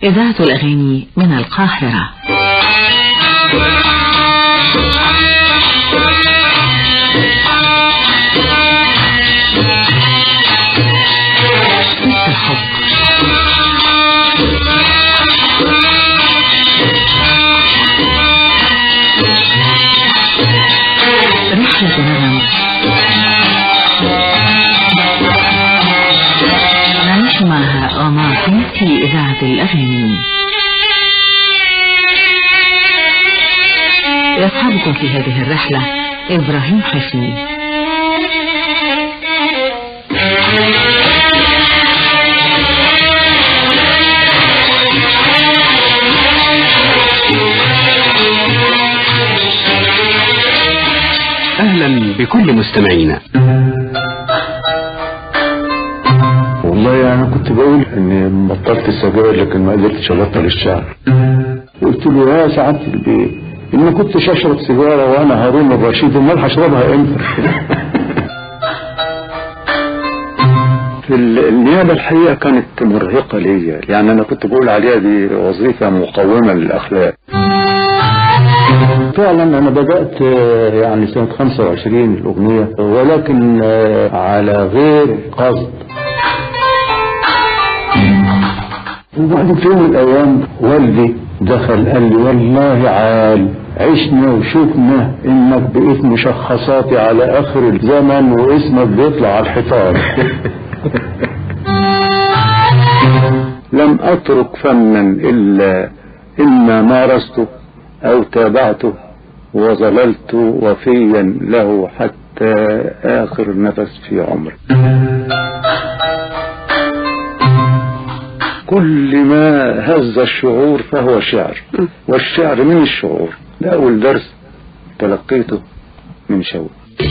إذاعة الأغاني من القاهرة ست الحب رحلة نغم نعيش معها ومعكم في إذاعة الأغاني يصحبكم في هذه الرحلة إبراهيم حفني أهلا بكل مستمعينا والله انا كنت بقول اني بطلت السجاير لكن ما قدرتش ابطل الشعر قلت له يا سعاده البيت ان ما كنتش اشرب سيجاره وانا هارون الرشيد امال هشربها امتى في ال- النيابه الحقيقه كانت مرهقه ليا يعني انا كنت بقول عليها دي وظيفه مقومه للاخلاق فعلا انا بدات آه، يعني سنه 25 الاغنيه ولكن آه، على غير قصد وبعدين في يوم من الايام والدي دخل قال لي والله عال عشنا وشفنا انك بقيت مشخصاتي على اخر الزمن واسمك بيطلع على الحيطان لم اترك فنا الا اما مارسته او تابعته وظللت وفيا له حتى اخر نفس في عمري كل ما هز الشعور فهو شعر والشعر من الشعور ده أول درس تلقيته من شوقي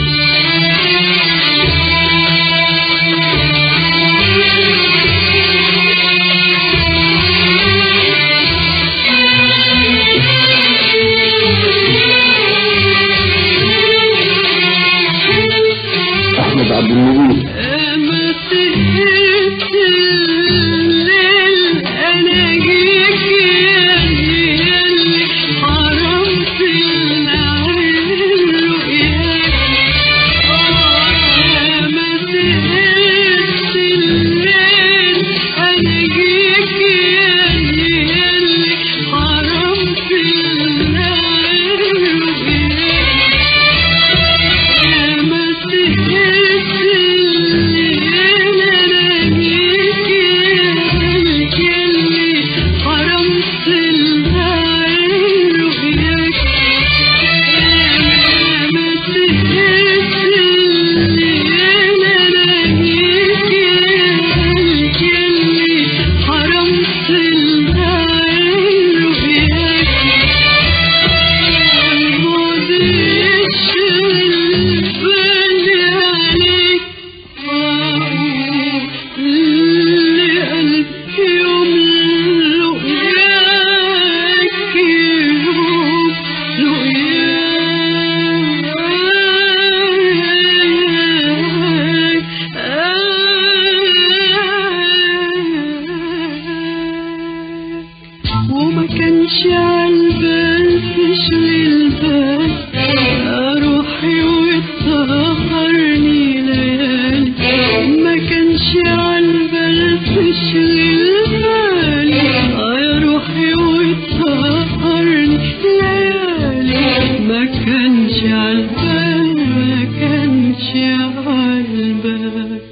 أحمد عبد المجيد وما كانش عالبال تشغل البال روحي وتسهرني ليالي ما كانش عالبال تشغل البال يا روحي وتسهرني ليالي ما كانش عالبال ما كانش عالبال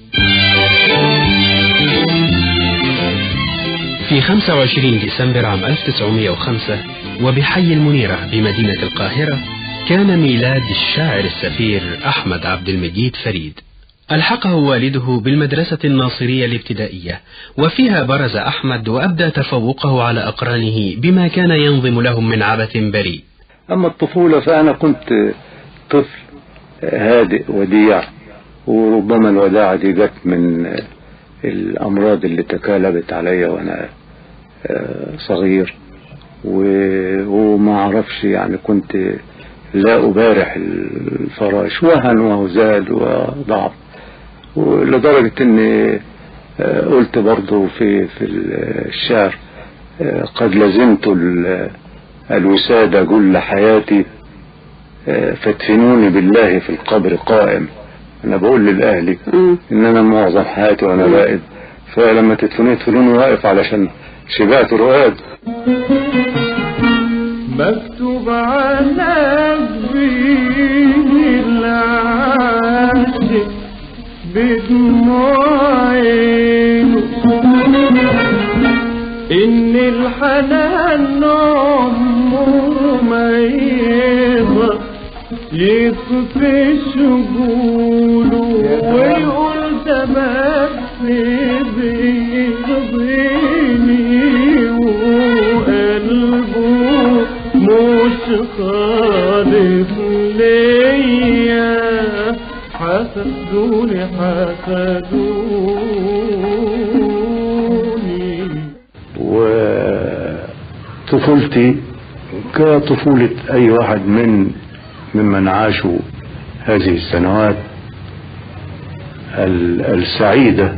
في 25 ديسمبر عام 1905 وبحي المنيرة بمدينة القاهرة كان ميلاد الشاعر السفير أحمد عبد المجيد فريد ألحقه والده بالمدرسة الناصرية الابتدائية وفيها برز أحمد وأبدى تفوقه على أقرانه بما كان ينظم لهم من عبث بريء أما الطفولة فأنا كنت طفل هادئ وديع وربما الوداعة دي جت من الأمراض اللي تكالبت عليا وأنا آه، صغير و- وما أعرفش يعني كنت لا أبارح الفراش وهن وهزال وضعف لدرجة إني آه، قلت برضو في في الشعر آه، قد لزمت ال- الوسادة كل حياتي آه، فادفنوني بالله في القبر قائم انا بقول للاهلي مم. ان انا معظم حياتي وانا رائد فلما تدفنوني تدفنوني واقف علشان شبعت رؤاد مكتوب على جبين العاشق بدموع عينه إن الحنان عمره ما يقدر يطفش قوله ويقول ده بس بيرضيني وقلبه مش خالص ليا حسدوني حسدوني وطفولتي كطفولة أي واحد من ممن عاشوا هذه السنوات ال- السعيدة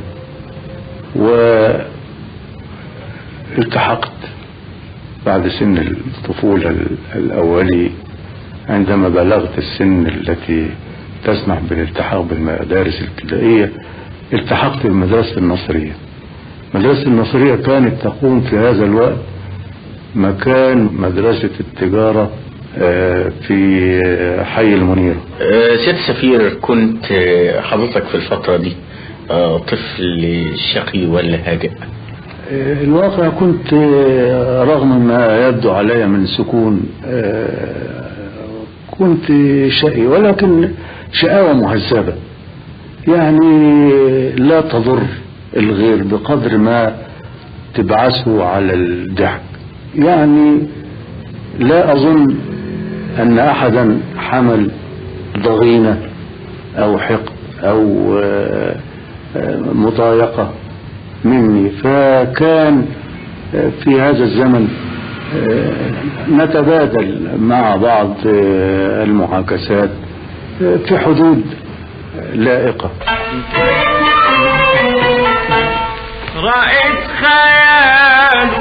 والتحقت بعد سن الطفولة ال- الأولي عندما بلغت السن التي تسمح بالالتحاق بالمدارس الابتدائية التحقت بالمدرسة النصرية المدرسة النصرية كانت تقوم في هذا الوقت مكان مدرسة التجارة آه، في آه، حي المنيرة آه، سيد سفير كنت آه، حضرتك في الفترة دي آه، طفل شقي ولا هادئ آه، الواقع كنت آه، رغم ما يبدو علي من سكون آه، كنت شقي ولكن شقاوة مهذبة يعني لا تضر الغير بقدر ما تبعثه على الضحك يعني لا أظن أن أحدا حمل ضغينة أو حقد أو آه، آه، مضايقة مني فكان آه، في هذا الزمن آه، نتبادل مع بعض آه، المعاكسات آه، في حدود لائقة رأيت خيال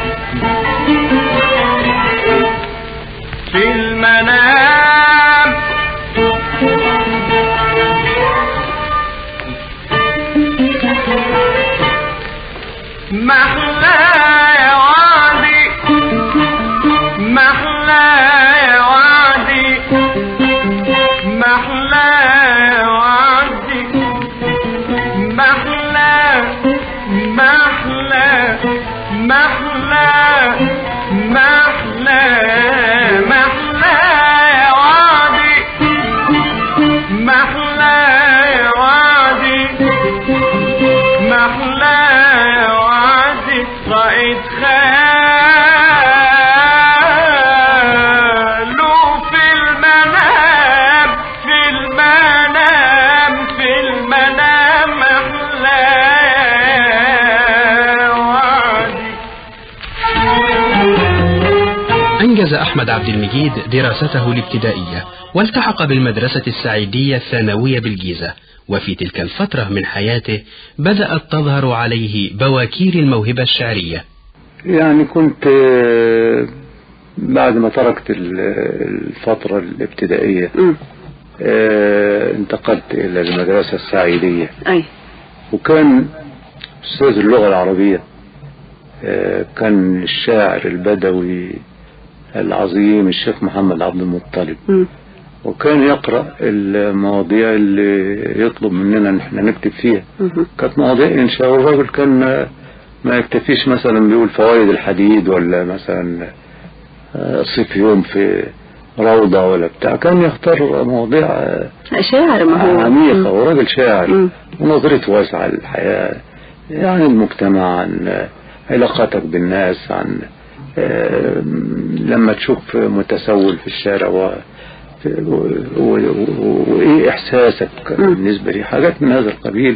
في المنام محلى يا وعدي محلى يا وعدي محلى يا وعدي محلى محلى محلى محلى محلى يا وعدي محلى يا وعدي محلى يا وعدي رأيت خياله في المنام في المنام في المنام محلى يا وعدي أنجز أحمد عبد المجيد دراسته الابتدائية والتحق بالمدرسة السعيدية الثانوية بالجيزة وفي تلك الفترة من حياته بدأت تظهر عليه بواكير الموهبة الشعرية يعني كنت آه، بعد ما تركت ال- الفترة الابتدائية مم. آه، انتقلت إلى المدرسة السعيدية أي وكان أستاذ اللغة العربية آه، كان الشاعر البدوي العظيم الشيخ محمد عبد المطلب مم. وكان يقرأ المواضيع اللي يطلب مننا ان احنا نكتب فيها مهم. كانت مواضيع انشاء والراجل كان ما يكتفيش مثلا بيقول فوائد الحديد ولا مثلا آه، صيف يوم في روضة ولا بتاع كان يختار مواضيع آه، شاعر ما هو عميقة مم. وراجل شاعر مم. ونظرته واسعة للحياة عن المجتمع عن علاقاتك بالناس عن آه، لما تشوف متسول في الشارع و و- و- و- وايه احساسك بالنسبة لي حاجات من هذا القبيل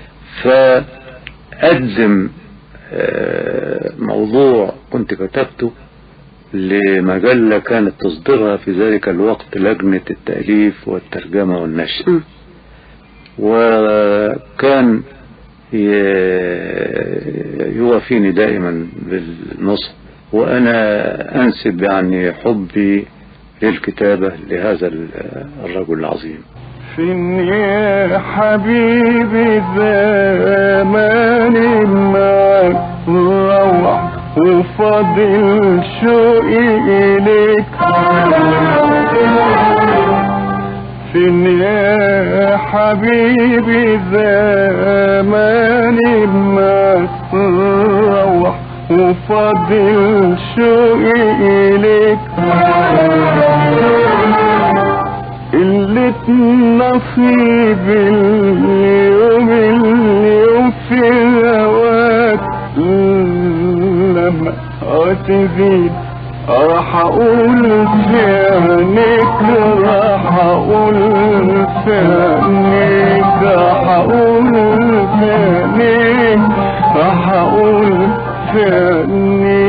فقدم آه، موضوع كنت كتبته لمجلة كانت تصدرها في ذلك الوقت لجنة التأليف والترجمة والنشر مم. وكان ي- يوافيني دائما بالنصح وأنا أنسب يعني حبي للكتابة لهذا ال- الرجل العظيم فين يا حبيبي زماني معاك روح وفاضل شوقي إليك فين يا حبيبي زماني معاك روح وفاضل شوقي إليك قلة نصيب اليوم اليوم في هواك لما تزيد راح اقول في عينيك راح اقول في عينيك راح اقول في عينيك راح اقول في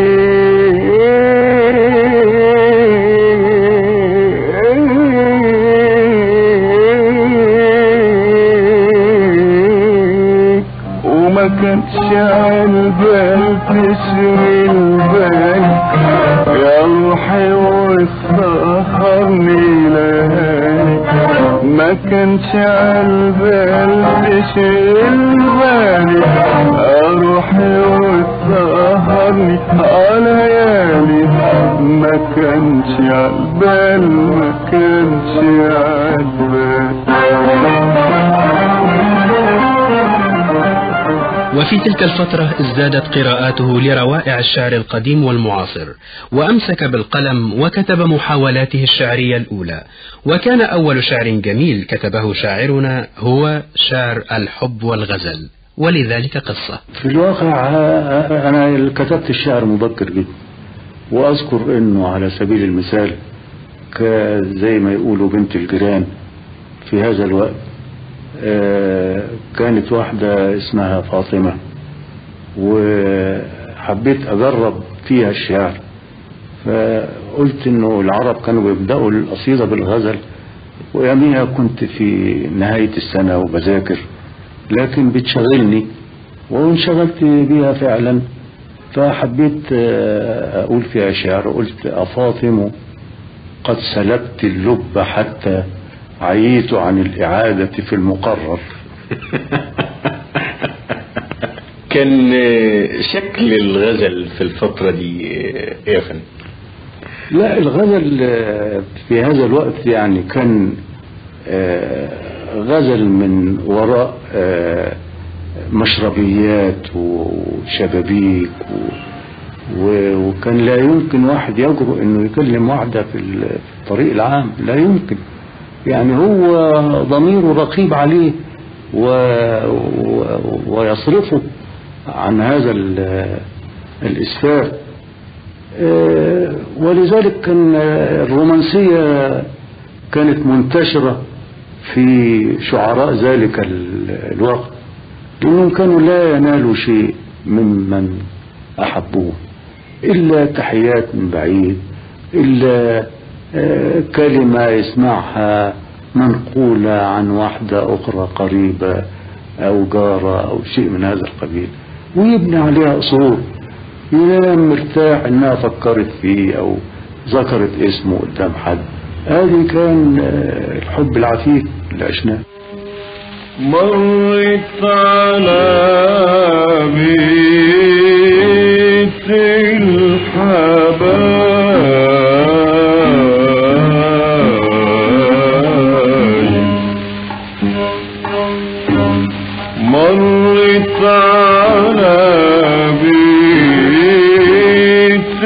عينيك وما كانش عالبال تشغل بالك يا روحي وسهرني ليالي ما كانش عالبال تشغل بالي يا روحي وسهرني على ليالي ما كانش عالبال ما كانش عالبال وفي تلك الفترة ازدادت قراءاته لروائع الشعر القديم والمعاصر وأمسك بالقلم وكتب محاولاته الشعرية الأولى وكان أول شعر جميل كتبه شاعرنا هو شعر الحب والغزل ولذلك قصة في الواقع آه، أنا كتبت الشعر مبكر جدا وأذكر أنه على سبيل المثال ك- زي ما يقولوا بنت الجيران في هذا الوقت آه، كانت واحدة اسمها فاطمة وحبيت أجرب فيها الشعر فقلت انه العرب كانوا بيبدأوا القصيدة بالغزل ويوميها كنت في نهاية السنة وبذاكر لكن بتشغلني وانشغلت بيها فعلا فحبيت آه، أقول فيها شعر قلت أفاطم قد سلبت اللب حتى عييت عن الإعادة في المقرر كان آه، شكل الغزل في الفترة دي آه، ايه يا فندم؟ لا الغزل آه، في هذا الوقت يعني كان آه، غزل من وراء آه، مشربيات وشبابيك و- و- وكان لا يمكن واحد يجرؤ انه يكلم واحدة في ال- في الطريق العام لا يمكن يعني هو ضميره رقيب عليه و... و... ويصرفه عن هذا ال- الإسفاف آه، ولذلك كان آه، الرومانسية كانت منتشرة في شعراء ذلك ال- الوقت لأنهم كانوا لا ينالوا شيء ممن أحبوه إلا تحيات من بعيد إلا آه، كلمة يسمعها منقولة عن واحدة أخرى قريبة أو جارة أو شيء من هذا القبيل ويبني عليها أصول ينام مرتاح إنها فكرت فيه أو ذكرت اسمه قدام حد هذه كان آه، الحب العتيق اللي عشناه مرت على بيت الحبايب مرت على بيت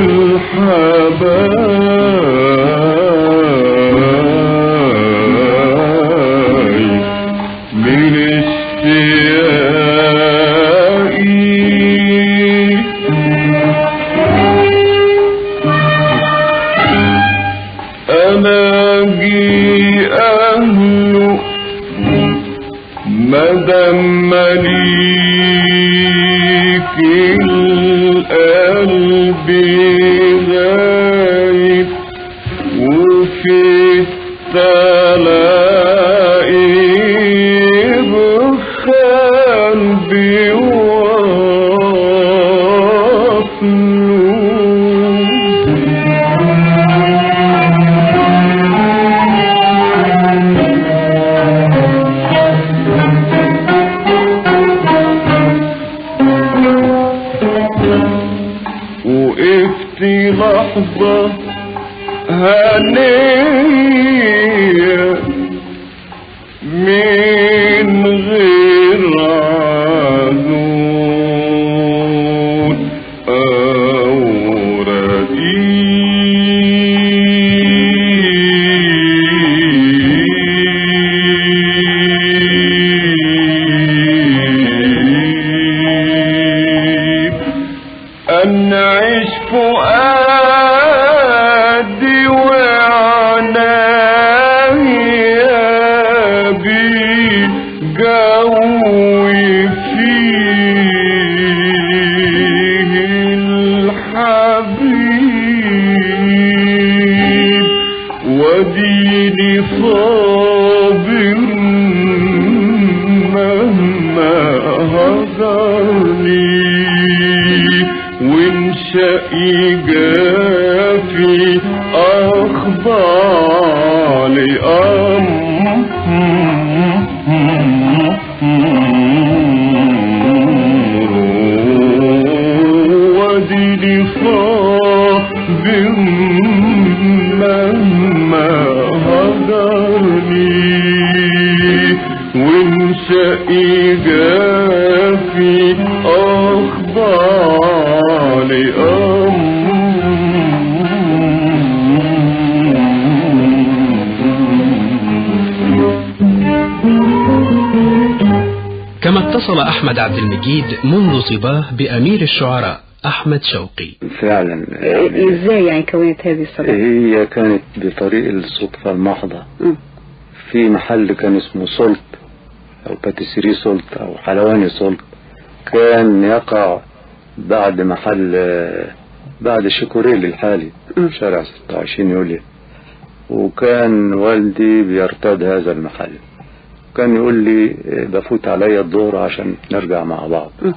الحبايب من اشتياقي ألاقي أهله مدام مليك القلب وقفت لحظة هنية من غير عنون أو رديء أنعش فؤادي وعنايا بي جوي فيه الحبيب وديني صابر مهما هجرني وانشأي جافي أخضع لأمر وديني صابر مهما هجرني وانشأي جافي أخضع لأمر كما اتصل أحمد عبد المجيد منذ صباه بأمير الشعراء أحمد شوقي فعلا ازاي يعني كونت هذه الصداقة؟ هي كانت بطريق الصدفة المحضة مم. في محل كان اسمه سولت أو باتيسيري سولت أو حلواني سولت كان يقع بعد محل بعد شيكوريل الحالي مم. شارع 26 يوليو وكان والدي بيرتاد هذا المحل كان يقول لي بفوت عليا الظهر عشان نرجع مع بعض مم.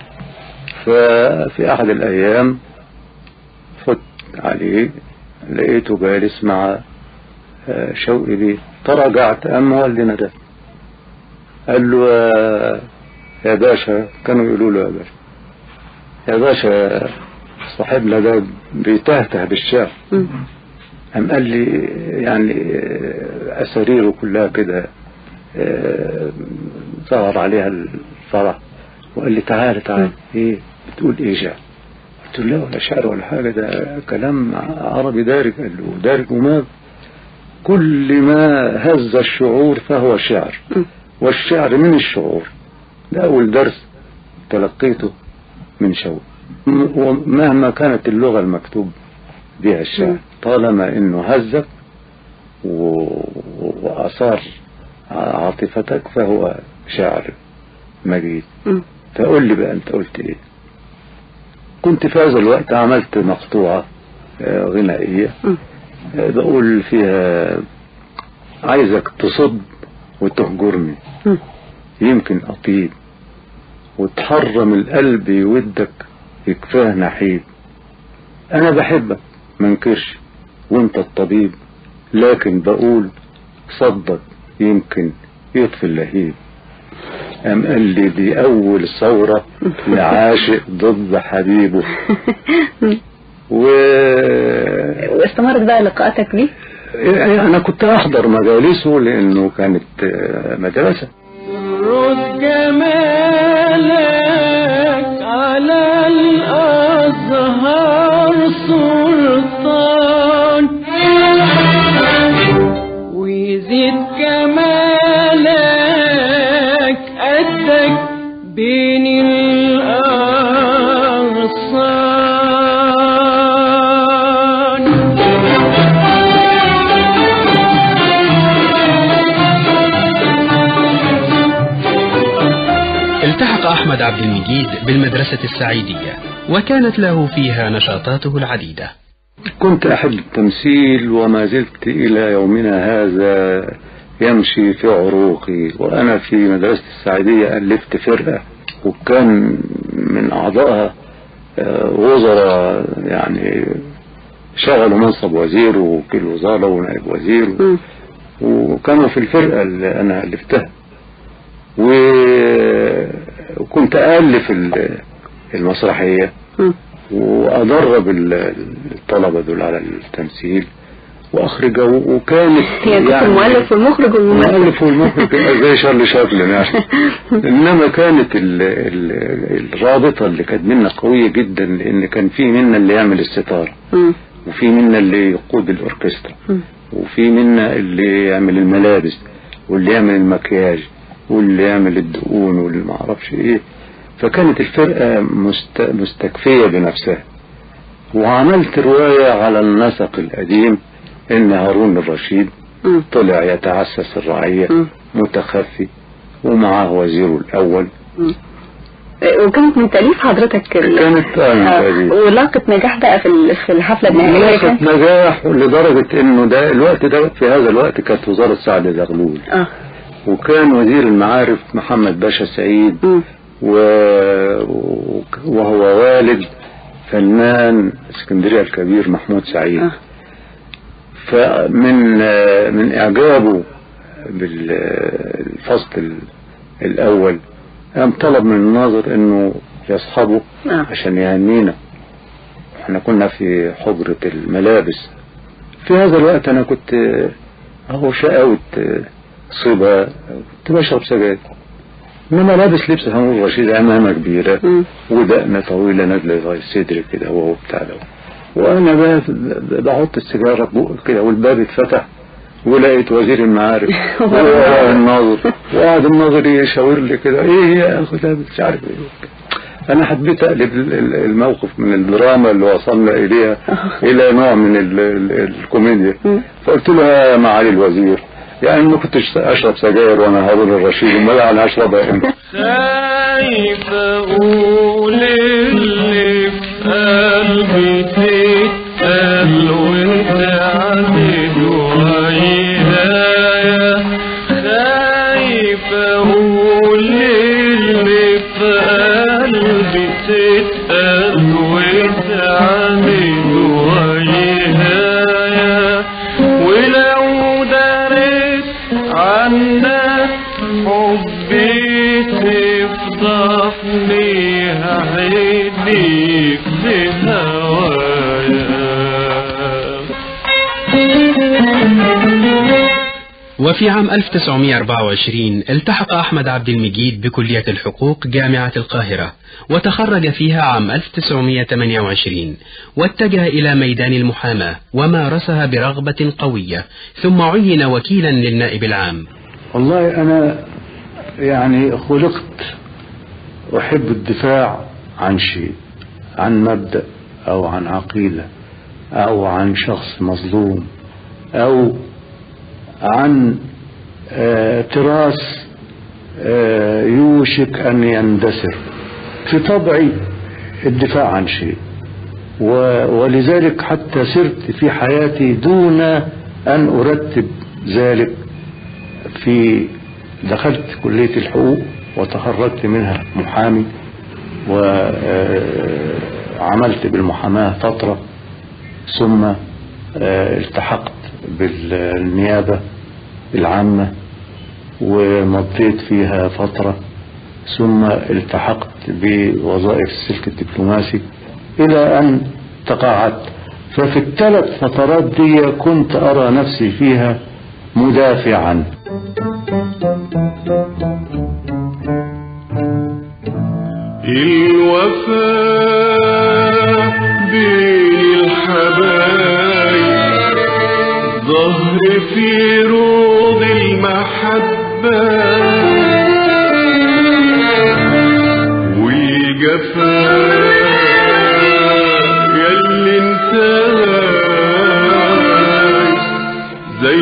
ففي أحد الأيام فت عليه لقيته جالس مع آه، شوقي بيه تراجعت أما والدنا ده قال له آه، يا باشا كانوا يقولوا له يا باشا يا باشا صاحبنا ده بيتهته بالشعر مم. قام قال لي يعني آه، أساريره كلها كده آه، ظهر عليها الفرح وقال لي تعالى تعالى ايه بتقول ايه شعر قلت له لا ولا شعر ولا حاجة ده كلام عربي دارج قال له دارج وما كل ما هز الشعور فهو شعر مم. والشعر من الشعور ده أول درس تلقيته من شوق م- ومهما كانت اللغة المكتوب بها الشعر مم. طالما انه هزك و- وأثار عاطفتك فهو شعر مجيد مم. فقول لي بقى انت قلت ايه كنت في هذا الوقت عملت مقطوعة آه، غنائية مم. آه، بقول فيها عايزك تصب وتهجرني مم. يمكن أطيب وتحرم القلب يودك يكفاه نحيب أنا بحبك منكرش وانت الطبيب لكن بقول صدق يمكن يطفي اللهيب أم قال لي دي أول ثورة لعاشق ضد حبيبه و واستمرت بقى لقاءاتك بيه؟ يعني أنا كنت أحضر مجالسه لأنه كانت آه، مدرسة رد جمالك على الأزهار سلطان ويزيد كمالك قدك بين التحق أحمد عبد المجيد بالمدرسة السعيدية وكانت له فيها نشاطاته العديدة كنت أحب التمثيل وما زلت إلى يومنا هذا يمشي في عروقي وأنا في مدرسة السعيدية ألفت فرقة وكان من أعضائها آه، وزراء يعني شغلوا منصب وزير ووكيل وزارة ونائب وزير مم. وكانوا في الفرقة اللي أنا ألفتها و- وكنت ألف ال- المسرحية مم. وأدرب ال- الطلبة دول على التمثيل وأخرج وكانت يعني كنت المؤلف والمخرج والممثل المؤلف والمخرج زي شارلي شابلن يعني انما كانت ال ال الرابطه اللي كانت منا قويه جدا لان كان في منا اللي يعمل الستاره مم. وفي منا اللي يقود الاوركسترا مم. وفي منا اللي يعمل الملابس واللي يعمل المكياج واللي يعمل الدقون واللي ما اعرفش ايه فكانت الفرقه مست مستكفيه بنفسها وعملت روايه على النسق القديم ان هارون الرشيد مم. طلع يتعسس الرعيه مم. متخفي ومعاه وزيره الاول آه، وكانت من تأليف حضرتك ال- كانت آه، من آه، تأليف. ولاقت نجاح بقى في ال- في الحفلة النهائية لاقت كانت- نجاح لدرجة انه ده الوقت ده في هذا الوقت كانت وزارة سعد زغلول اه وكان وزير المعارف محمد باشا سعيد مم. و... وهو والد فنان اسكندرية الكبير محمود سعيد آه. فمن من اعجابه بالفصل ال- الاول قام طلب من الناظر انه يصحبه آه. عشان يهنينا احنا كنا في حجرة الملابس في هذا الوقت انا كنت اهو شقاوة صبا كنت بشرب سجاير انما لابس لبس هارون رشيد عمامة كبيرة مم. ودقنة طويلة نازلة لغاية صدري كده وهو بتاع ده وانا بقى بحط السيجارة في بقي كده والباب اتفتح ولقيت وزير المعارف وهو الناظر وقعد الناظر يشاور لي كده ايه يا اخي ده مش عارف ايه انا حبيت اقلب ال- ال- الموقف من الدراما اللي وصلنا اليها الى نوع من ال- ال- الكوميديا مم. فقلت له يا معالي الوزير يعني ما كنتش اشرب سجاير وانا هارون الرشيد امال انا هشربها امتى خايف اقول اللي في قلبي تتقل وتعدد ويايا خايف اقول اللي في قلبي تتقل وتعدد ويايا ولو دريت عنك حبي تفضحني عينيك بهوايا وفي عام 1924 التحق أحمد عبد المجيد بكلية الحقوق جامعة القاهرة وتخرج فيها عام 1928 واتجه إلى ميدان المحاماة ومارسها برغبة قوية ثم عين وكيلا للنائب العام والله انا يعني خلقت احب الدفاع عن شيء عن مبدأ او عن عقيدة او عن شخص مظلوم او عن آه، تراث آه، يوشك ان يندثر في طبعي الدفاع عن شيء و- ولذلك حتى سرت في حياتي دون ان ارتب ذلك في دخلت كلية الحقوق وتخرجت منها محامي وعملت بالمحاماة فترة ثم آه، التحقت بالنيابة العامة ومضيت فيها فترة ثم التحقت بوظائف السلك الدبلوماسي إلى أن تقاعدت ففي الثلاث فترات دي كنت أرى نفسي فيها مدافعا الوفاء بين الحبايب ظهر في روض المحبة والجفاء يلي انتهى زي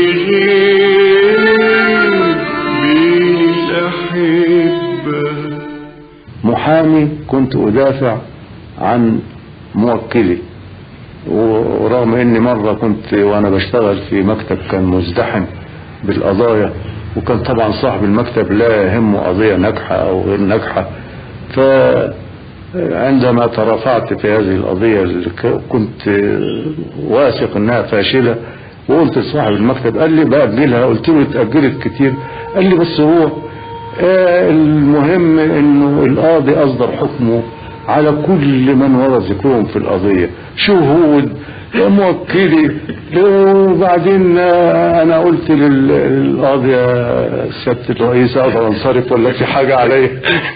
غيب بين الأحبة محامي كنت أدافع عن موكلي ورغم اني مرة كنت وانا بشتغل في مكتب كان مزدحم بالقضايا وكان طبعا صاحب المكتب لا يهمه قضية ناجحة او غير ناجحة ف عندما ترافعت في هذه القضية اللي ك- كنت واثق انها فاشلة وقلت لصاحب المكتب قال لي بأجلها قلت له اتأجلت كتير قال لي بس هو آه، المهم انه القاضي اصدر حكمه على كل من ورد ذكرهم في القضية شهود موكلي وبعدين آه، انا قلت لل- للقاضي يا سيادة الرئيس اقدر انصرف ولا في حاجة عليا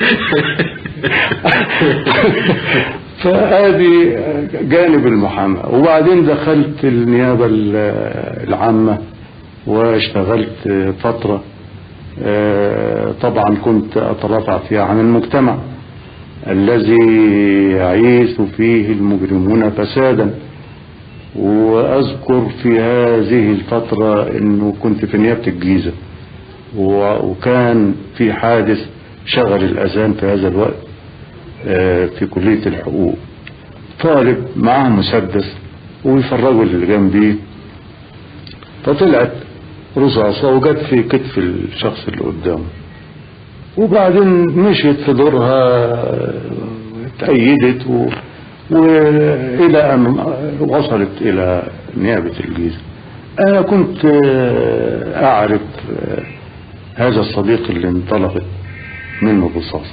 فادي جانب المحاماة وبعدين دخلت النيابة ال- العامة واشتغلت فترة آه، طبعا كنت اترافع فيها عن المجتمع الذي يعيش فيه المجرمون فسادا واذكر في هذه الفترة انه كنت في نيابة الجيزة و- وكان في حادث شغل الاذان في هذا الوقت آه، في كلية الحقوق طالب معاه مسدس ويفرجوا اللي جنبيه فطلعت رصاصة وجت في كتف الشخص اللي قدامه وبعدين مشيت في دورها اتأيدت و... وإلى أن وصلت إلى نيابة الجيزة أنا كنت آه، أعرف آه، هذا الصديق اللي انطلقت منه الرصاصة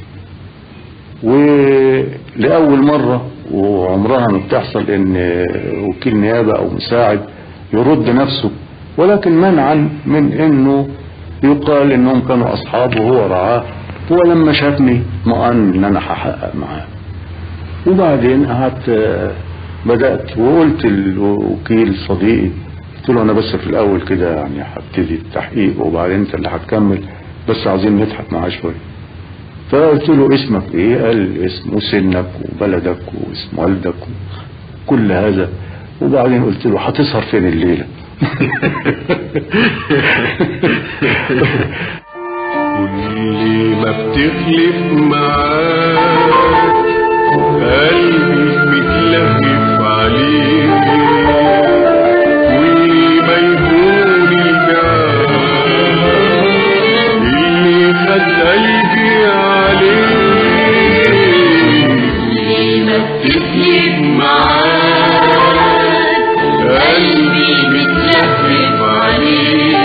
ولأول مرة وعمرها ما بتحصل إن وكيل نيابة أو مساعد يرد نفسه ولكن منعا من إنه يقال إنهم كانوا أصحاب وهو رعاه هو لما شافني مؤن إن أنا هحقق معاه وبعدين قعدت آه، بدأت وقلت للوكيل صديقي قلت له أنا بس في الأول كده يعني هبتدي التحقيق وبعدين أنت اللي هتكمل بس عايزين نضحك معاه شوية فقلت له اسمك ايه قال اسمه سنك وبلدك واسم والدك كل هذا وبعدين قلت له هتسهر فين الليلة كل ما بتخلف معاك قلبي بيتلهف عليك كل ما يهون الجعل اللي خد قلبي عليك كل ما بتخلف معاك قلبي بيتلهف عليك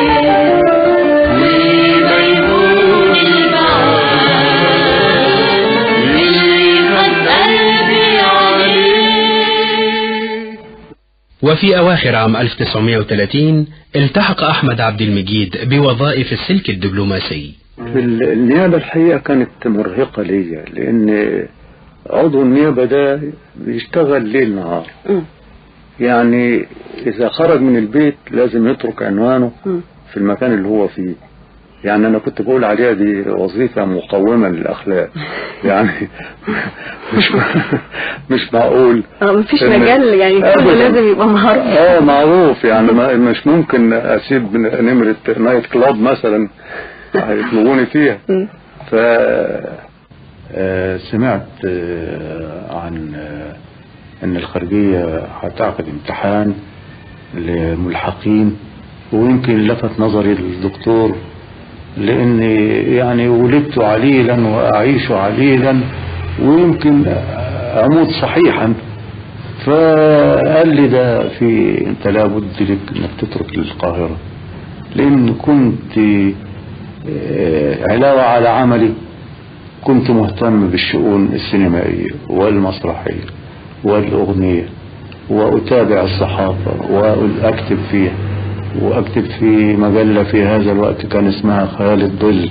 وفي أواخر عام 1930 التحق أحمد عبد المجيد بوظائف السلك الدبلوماسي في ال- النيابة الحقيقة كانت مرهقة ليا لأن عضو النيابة ده بيشتغل ليل نهار يعني إذا خرج من البيت لازم يترك عنوانه في المكان اللي هو فيه يعني أنا كنت بقول عليها دي وظيفة مقومة للأخلاق يعني مش مش معقول اه مفيش إن- مجال يعني كله أبداً. لازم يبقى مهارة اه معروف يعني ما مش ممكن اسيب نمرة نايت كلاب مثلا هيطلبوني فيها مم. ف آه، سمعت آه، عن آه، ان الخارجية هتعقد امتحان لملحقين ويمكن لفت نظري الدكتور لاني يعني ولدت عليلا واعيش عليلا ويمكن اموت صحيحا فقال لي ده في انت لابد لك انك تترك للقاهرة لان كنت آه، علاوة على عملي كنت مهتم بالشؤون السينمائية والمسرحية والأغنية وأتابع الصحافة وأكتب فيها وأكتب في مجلة في هذا الوقت كان اسمها خيال الظل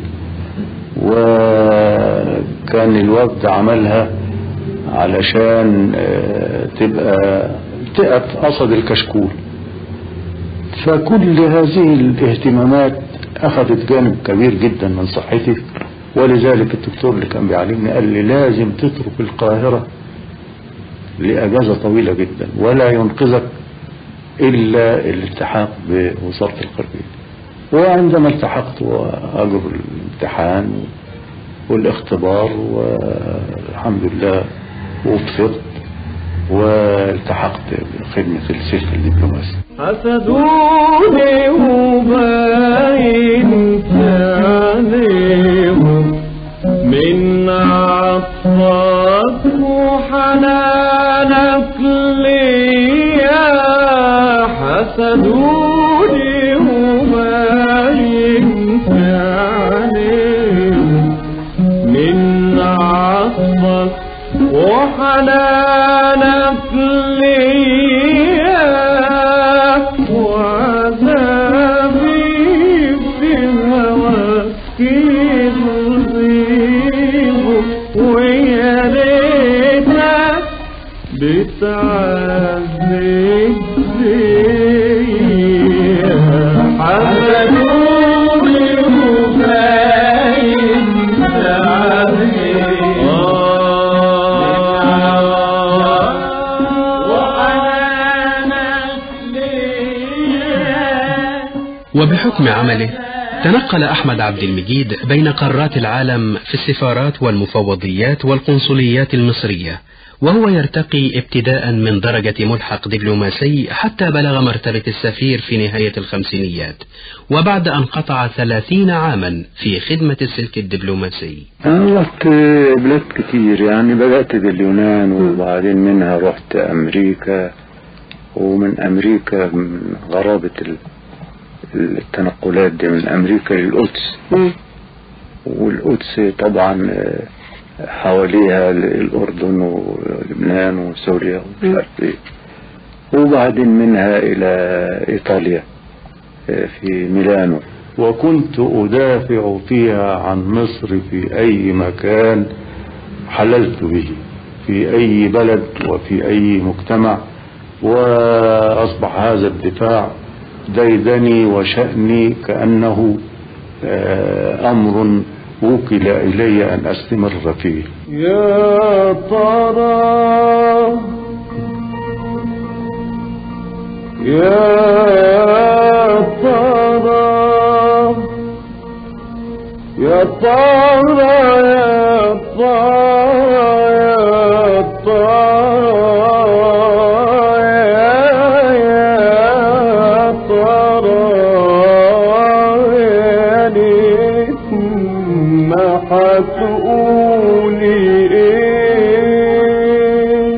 وكان الوفد عملها علشان آه، تبقى تقف قصد الكشكول فكل هذه الاهتمامات أخذت جانب كبير جدا من صحتي ولذلك الدكتور اللي كان بيعلمني قال لي لازم تترك القاهرة لأجازة طويلة جدا ولا ينقذك إلا الالتحاق بوزارة الخارجية وعندما التحقت وأجر الامتحان والاختبار والحمد لله وفقت والتحقت بخدمة السلك الدبلوماسي حسدوني وباين عليهم من عطفك ليا حسدوني وما ينفعني من عصبك وحنانك ليا وعذابي في هواك يصيبه ويا ريتك بتعذب فيا حسدوني وباين وبحكم عمله تنقل أحمد عبد المجيد بين قارات العالم في السفارات والمفوضيات والقنصليات المصرية وهو يرتقي ابتداء من درجة ملحق دبلوماسي حتى بلغ مرتبة السفير في نهاية الخمسينيات وبعد أن قطع ثلاثين عاما في خدمة السلك الدبلوماسي أنا رحت بلاد كتير يعني بدأت باليونان وبعدين منها رحت أمريكا ومن أمريكا من غرابة ال- التنقلات دي من أمريكا للقدس والقدس طبعا آه، حواليها الأردن ولبنان وسوريا ومش عارف إيه وبعدين منها إلى إيطاليا آه، في ميلانو وكنت أدافع فيها عن مصر في أي مكان حللت به في أي بلد وفي أي مجتمع وأصبح هذا الدفاع ديدني وشأني كأنه آه، أمر وكل إلي أن أستمر فيه يا ترى يا ترى يا ترى يا ترى يا يا ترى يا ريت ما هتقولي ايه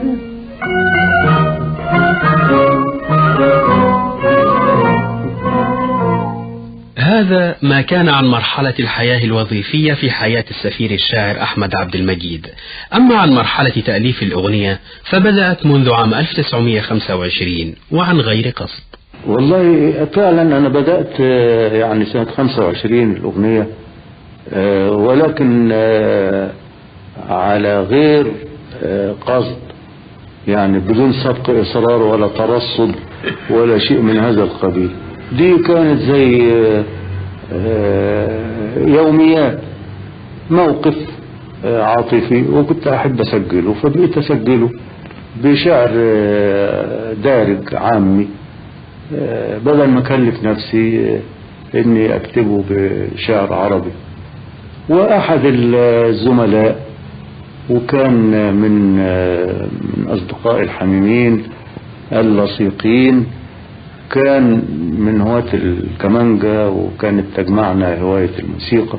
هذا ما كان عن مرحلة الحياة الوظيفية في حياة السفير الشاعر أحمد عبد المجيد أما عن مرحلة تأليف الأغنية فبدأت منذ عام 1925 وعن غير قصد والله فعلا أنا بدأت آه، يعني سنة 25 الأغنية آه، ولكن آه، على غير آه، قصد يعني بدون سبق إصرار ولا ترصد ولا شيء من هذا القبيل دي كانت زي آه، آه، يوميات موقف آه، عاطفي وكنت أحب أسجله فبقيت أسجله بشعر آه، دارج عامي آه، بدل ما أكلف نفسي آه، إني أكتبه بشعر عربي وأحد الزملاء وكان من آه، من أصدقاء الحميمين اللصيقين كان من هواة الكمانجا وكانت تجمعنا هواية الموسيقى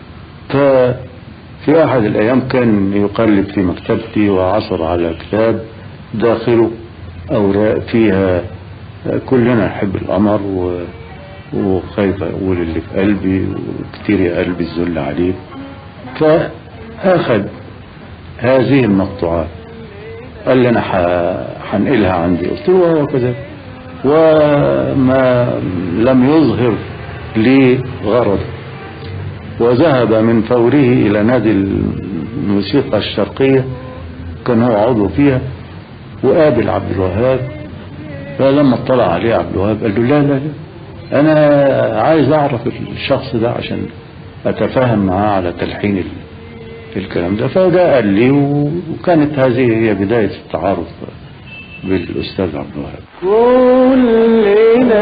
ففي أحد الأيام كان يقلب في مكتبتي وعثر على كتاب داخله أوراق فيها كلنا نحب القمر و... وخايف أقول اللي في قلبي وكتير يا قلبي الذل عليك فأخذ هذه المقطوعات قال لي أنا ح- هنقلها عندي قلت له وهو كذا وما لم يظهر لي غرض وذهب من فوره إلى نادي الموسيقى الشرقية كان هو عضو فيها وقابل عبد الوهاب فلما اطلع عليه عبد الوهاب قال له لا لا لا أنا عايز أعرف الشخص ده عشان أتفاهم معاه على تلحين ال- الكلام ده فده قال لي وكانت هذه هي بداية التعارف بالأستاذ عبد الوهاب كلنا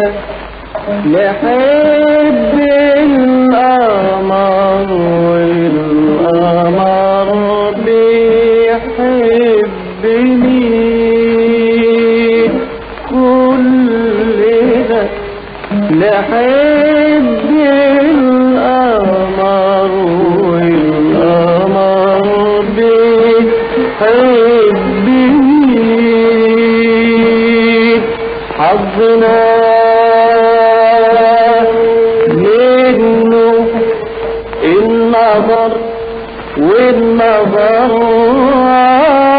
نحب القمر والقمر بيحبني كلنا نحب القمر والقمر بيحبني حظنا منه النظر والنظر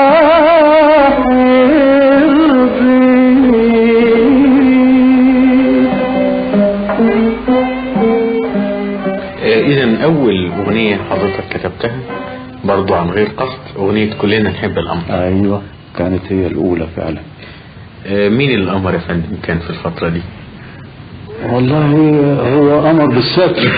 إذا أول أغنية حضرتك كتبتها برضو عن غير قصد أغنية كلنا نحب الأمر ايوه كانت هي الاولى فعلا آه، مين القمر يا فندم كان في الفترة دي؟ والله هو امر بالستر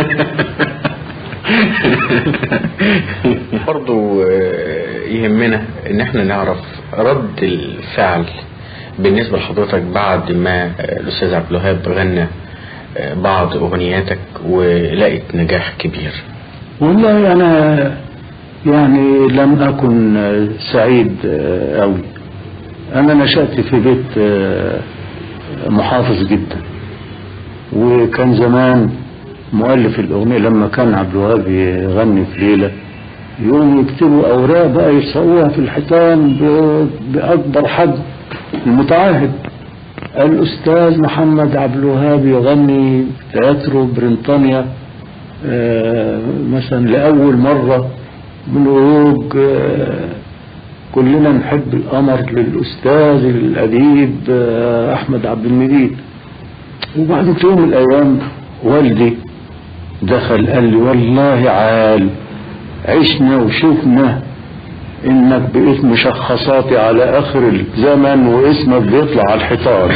برضو آه، يهمنا ان احنا نعرف رد الفعل بالنسبة لحضرتك بعد ما آه، الأستاذ عبد الوهاب غنى آه، بعض أغنياتك ولقت نجاح كبير والله انا يعني لم اكن سعيد قوي انا نشأت في بيت آه، محافظ جدا وكان زمان مؤلف الاغنيه لما كان عبد الوهاب يغني في ليله يقوم يكتبوا اوراق بقى يلصقوها في الحيطان ب- باكبر حجم المتعهد الاستاذ محمد عبد الوهاب يغني تياترو بريطانيا آه، مثلا لاول مره من عروج آه، كلنا نحب القمر للاستاذ الاديب آه، احمد عبد المجيد وبعد في يوم من الايام والدي دخل قال لي والله عال عشنا وشفنا انك بقيت مشخصاتي على اخر الزمن واسمك بيطلع على الحيطان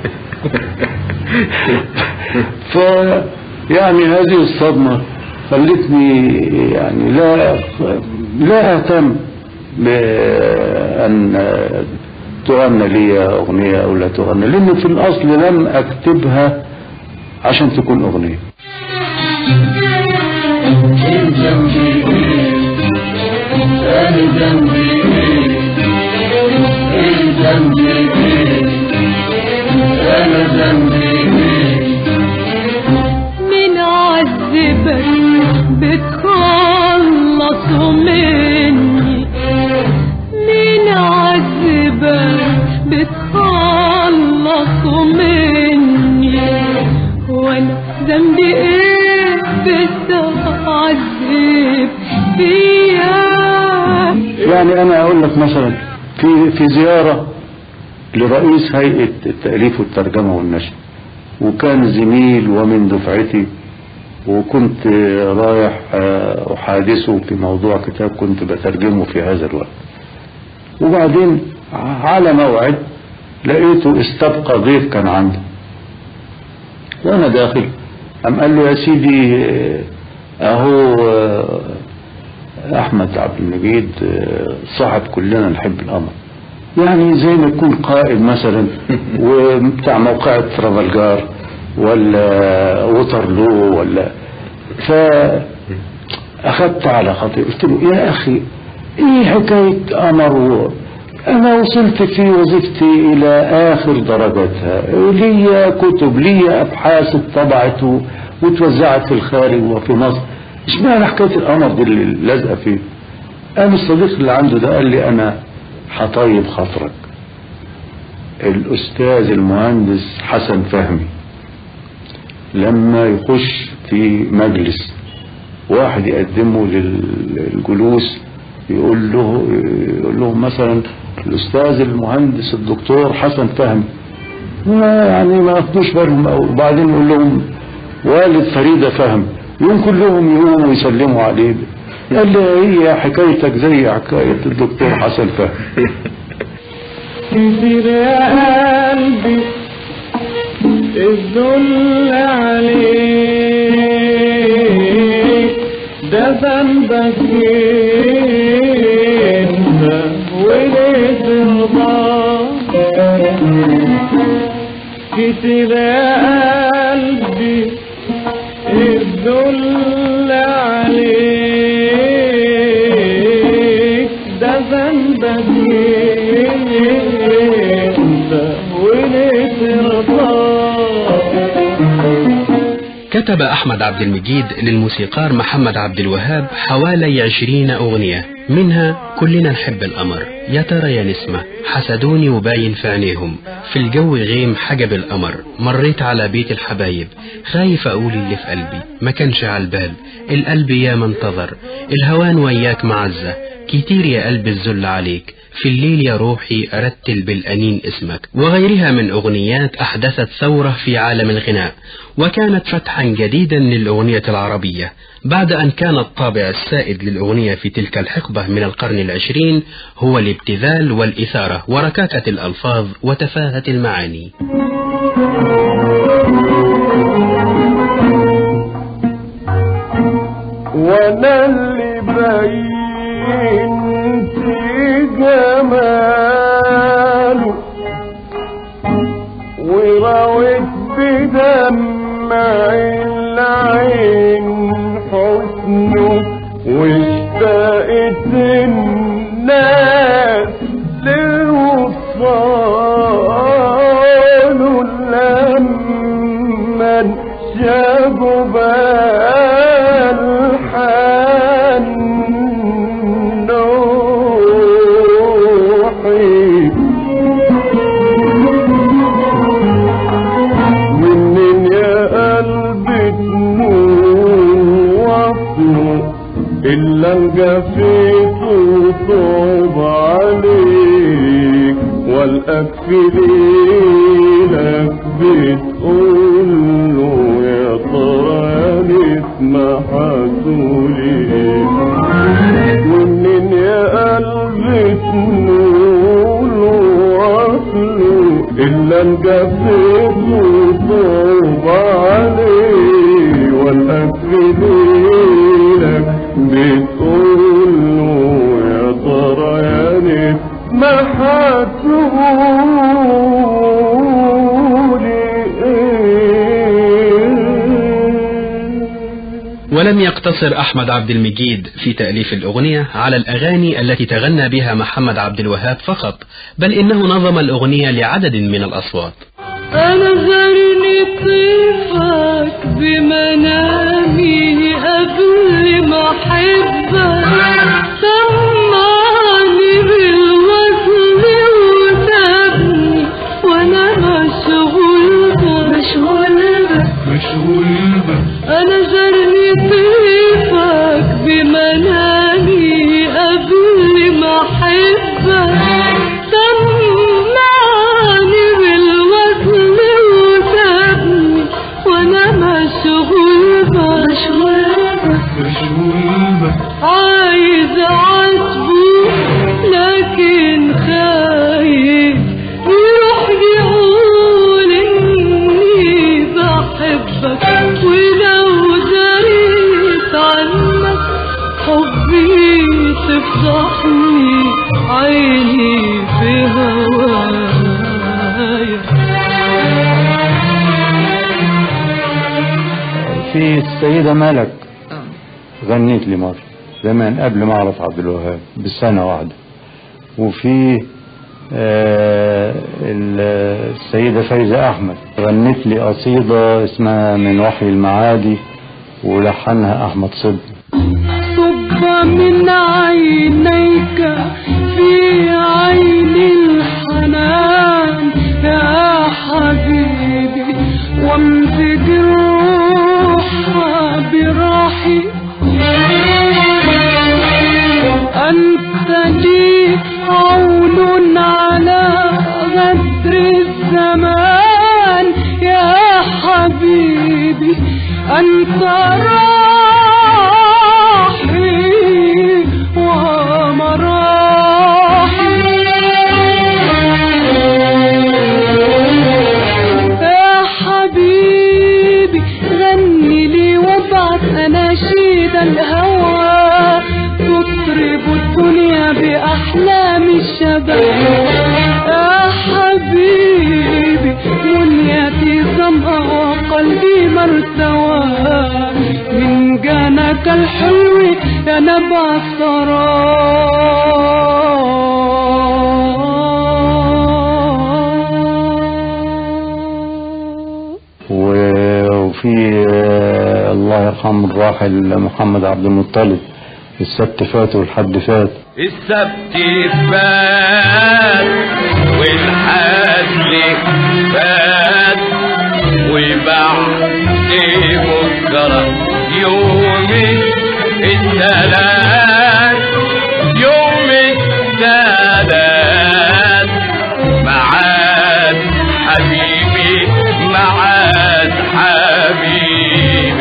ف يعني هذه الصدمة خلتني يعني لا لا اهتم بان تغنى لي اغنية او لا تغنى لان في الاصل لم اكتبها عشان تكون اغنية من عذبك بتخلص مني من عذبك بتخلص مني وانا ذنبي ايه بتعذب فيها يعني انا اقول لك مثلا في في زيارة لرئيس هيئة التأليف والترجمة والنشر وكان زميل ومن دفعتي وكنت رايح آه، أحادثه في موضوع كتاب كنت بترجمه في هذا الوقت وبعدين على موعد لقيته استبقى ضيف كان عنده وانا داخل قام قال له يا سيدي آه، اهو آه، احمد عبد المجيد آه، صاحب كلنا نحب القمر يعني زي ما يكون قائد مثلا وبتاع موقعة ترافلجار ولا ووترلو ولا فأخذت على خطير قلت له يا أخي إيه حكاية قمر و- أنا وصلت في وظيفتي إلى آخر درجاتها لي كتب لي أبحاث اتطبعت و- وتوزعت في الخارج وفي مصر اشمعنى حكاية القمر دي اللي لازقة فيه قام الصديق اللي عنده ده قال لي أنا حطيب خاطرك الأستاذ المهندس حسن فهمي لما يخش في مجلس واحد يقدمه للجلوس يقول له يقول لهم مثلا الأستاذ المهندس الدكتور حسن فهمي ما يعني ما ياخدوش بالهم وبعدين يقول لهم والد فريدة فهم يوم كلهم يقوموا يسلموا عليه قال لي هي حكايتك زي حكاية الدكتور حسن فهمي كتير يا قلبي الذل عليك ده ذنبك انت وليه ترضى كتير يا قلبي الذل عليك ده ذنبك انت وليه ترضى كتب أحمد عبد المجيد للموسيقار محمد عبد الوهاب حوالي عشرين أغنية منها كلنا نحب القمر يا ترى يا نسمة حسدوني وباين في عينيهم في الجو غيم حجب القمر مريت على بيت الحبايب خايف أقول اللي في قلبي ما كانش على البال القلب يا ما انتظر الهوان وياك معزة كتير يا قلب الذل عليك في الليل يا روحي أرتل بالأنين اسمك وغيرها من أغنيات أحدثت ثورة في عالم الغناء وكانت فتحا جديدا للأغنية العربية بعد أن كان الطابع السائد للأغنية في تلك الحقبة من القرن العشرين هو الابتذال والإثارة وركاكة الألفاظ وتفاهة المعاني وانا اللي بينت جماله ورويت بدمع العين حسنه واشتقت الناس لوصاله لما شافوا بالحان نوحي منين يا قلبي تنوفني إلا الجفيت وطوب عليك والأك في ليلك بتقول له يا طرى اسمحتولي منين يا قلبي تنول واصله إلا الجفيت وطوب عليه والأكل ليلك بتقول له يا ترى يا ريت ما حتقولي ايه ولم يقتصر أحمد عبد المجيد في تأليف الأغنية على الأغاني التي تغنى بها محمد عبد الوهاب فقط بل إنه نظم الأغنية لعدد من الأصوات أنا غرني طيفك بمنامي قبل ما أحبك سمعني بالوصل وسابني وأنا مشغول بك مشغول بك أنا جرني طيفك بمنامي قبل ما أحبك سمعني بالوصل وسابني وأنا مشغول بك مشغول بك عايز أعاتبه لكن خايف يروح يقول إني بحبك ولو دريت عنك حبي تفضحني عيني في هوايا في السيدة ملك غنيت لي مرة زمان قبل ما أعرف عبد الوهاب بسنة واحدة وفي آه ال- السيدة فايزة أحمد غنت لي قصيدة اسمها من وحي المعادي ولحنها أحمد صبحي صب من عينيك في عين الحنان يا حبيبي وامزج الروح براحي أنت لي عون على غدر الزمان يا حبيبي أنت راحي ومراحي يا حبيبي غني لي وابعث أناشيد الهوى تطرب الدنيا بأحلام الشباب يا حبيبي منيتي ظمأ وقلبي مرتوى من جناك الحلو يا نبع الثرى و- وفي آه، الله يرحمه الراحل محمد عبد المطلب السبت فات والحد فات السبت فات والحد فات وبعد بكرة يوم الثلاث يوم الثلاث معاد حبيبي معاد حبيبي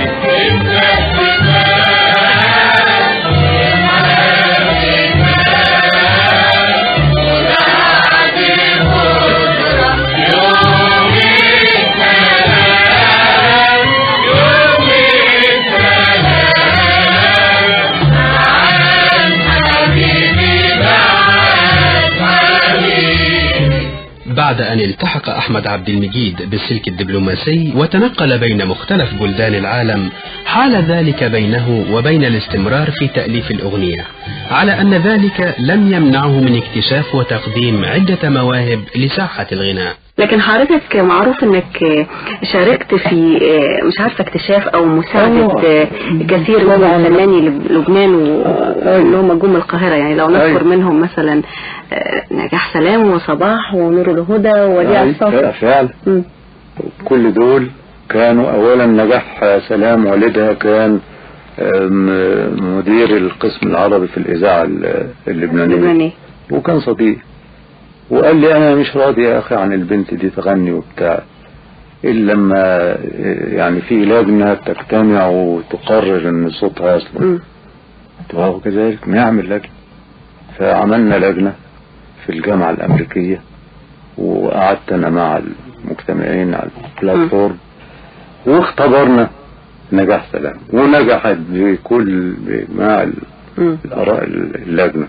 بعد أن التحق أحمد عبد المجيد بالسلك الدبلوماسي وتنقل بين مختلف بلدان العالم حال ذلك بينه وبين الاستمرار في تأليف الأغنية على أن ذلك لم يمنعه من اكتشاف وتقديم عدة مواهب لساحة الغناء لكن حضرتك معروف انك شاركت في مش عارفه اكتشاف او مساعده كثير من فناني لبنان واللي هم جم القاهره يعني لو نذكر منهم مثلا نجاح سلام وصباح ونور الهدى ووديع الصافي فعلا مم. كل دول كانوا اولا نجاح سلام والدها كان أم، مدير القسم العربي في الاذاعه ال- اللبنانيه لبناني وكان صديق وقال لي انا مش راضي يا اخي عن البنت دي تغني وبتاع الا لما يعني في لجنه تجتمع وتقرر ان صوتها يصلح مم. وهو كذلك نعمل لجنه فعملنا لجنه في الجامعه الامريكيه وقعدت انا مع المجتمعين على البلاتفورم واختبرنا نجاح سلام ونجحت بكل مع مم. الاراء اللجنه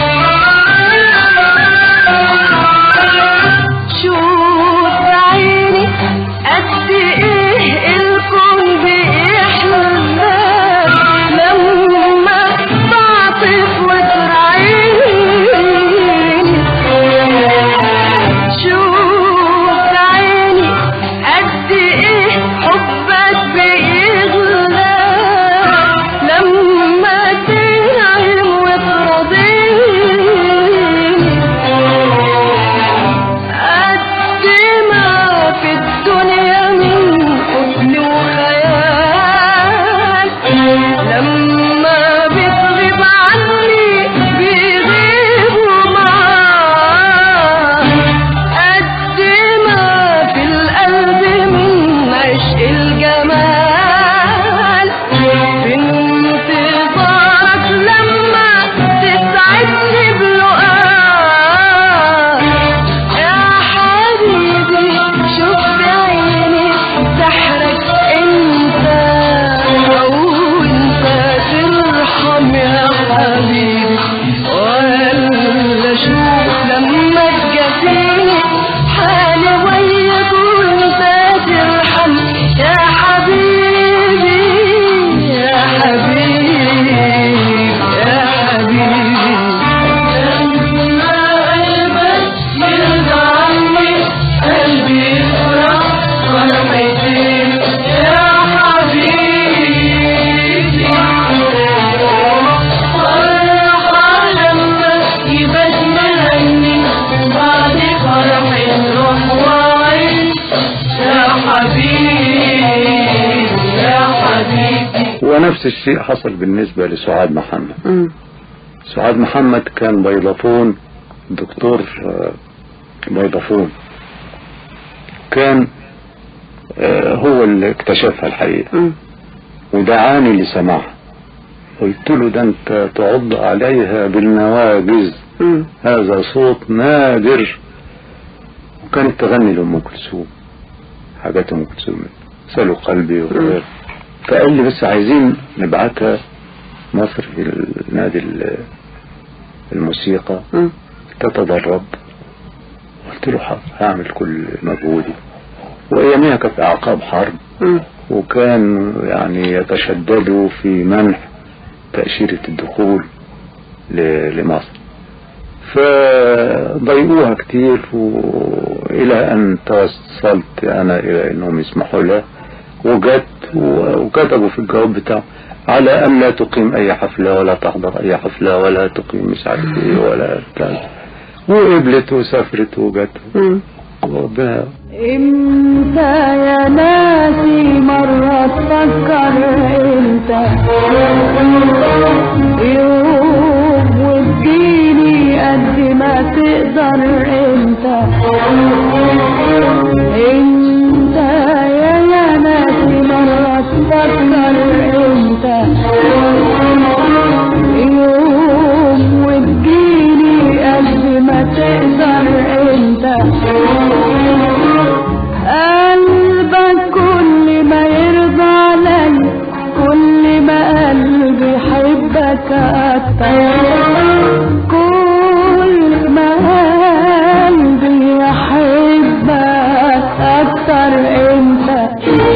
شوف عيني قد ايه الكون بيحلى لما بعطف وترعيني شوف عيني قد ايه حبك بيغلى لما تنعم وترضيني قد ما في الدنيا من حزن وخيال لما بتغيب عني بيغيبوا معاك قد ما في القلب من عشق الجمال في انتظارك لما تسعدني بلقاك يا حبيبي شوف بعيني سحرك انت او انت ترحم يا حبيبي ولا شوف لما تجافيني حالي وياك وانت ترحم يا حبيبي يا حبيبي يا حبيبي لما قلبك يرضى عني قلبي يفرح فرحتي يا حبيبي فرحة لما يبقى مهني بعد فرح نروح وعيش يا حبيبي يا حبيبي ونفس الشيء حصل بالنسبة لسعاد محمد مم. سعاد محمد كان بيضافون دكتور آه، بيضافون كان آه، هو اللي اكتشفها الحقيقة مم. ودعاني لسماعها قلت له ده انت تعض عليها بالنواجز مم. هذا صوت نادر وكانت تغني لأم كلثوم حاجات أم كلثوم سلوا قلبي وغير فقال لي بس عايزين نبعتها مصر في النادي ال- الموسيقى مم. تتدرب قلت له حاضر هعمل كل مجهودي وأياميها كانت أعقاب حرب مم. وكان يعني يتشددوا في منح تأشيرة الدخول ل- لمصر فضيقوها كتير وإلى أن توصلت أنا إلى أنهم يسمحوا لها وجت و- وكتبوا في الجواب بتاعه على أن لا تقيم أي حفلة ولا تحضر أي حفلة ولا تقيم مش عارف إيه ولا بتاع وقبلت وسافرت وجت مم. وربنا امتى يا ناسي مرة تفكر انت يوم وتجيني قد ما تقدر انت انت يا يا ناسي مرة تفكر انت يوم وتجيني قد ما تقدر انت قلبك كل ما يرضى علي كل ما قلبي يحبك اكتر كل ما قلبي يحبك اكتر انت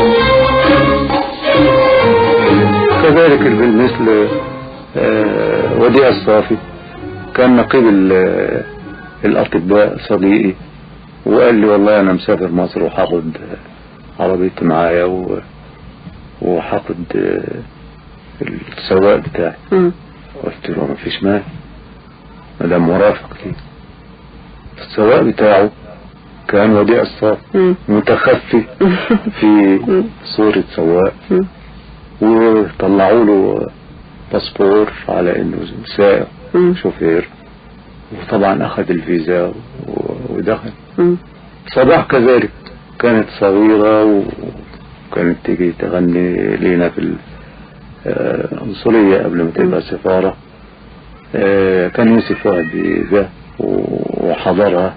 كذلك بالمثل آه، وديع الصافي كان نقيب ال- الأطباء صديقي وقال لي والله أنا مسافر مصر وهاخد عربيتي معايا و- وهاخد آه، السواق بتاعي مم. قلت له ما فيش مانع ما دام مرافق لي السواق بتاعه كان وديع الصافي مم. متخفي في صورة سواق مم. وطلعوا له باسبور على انه سائق مم. شوفير وطبعا اخذ الفيزا و- ودخل مم. صباح كذلك كانت صغيرة وكانت تيجي تغني لينا في القنصلية قبل ما تبقى سفارة آه، كان يوسف وهبي جه وحضرها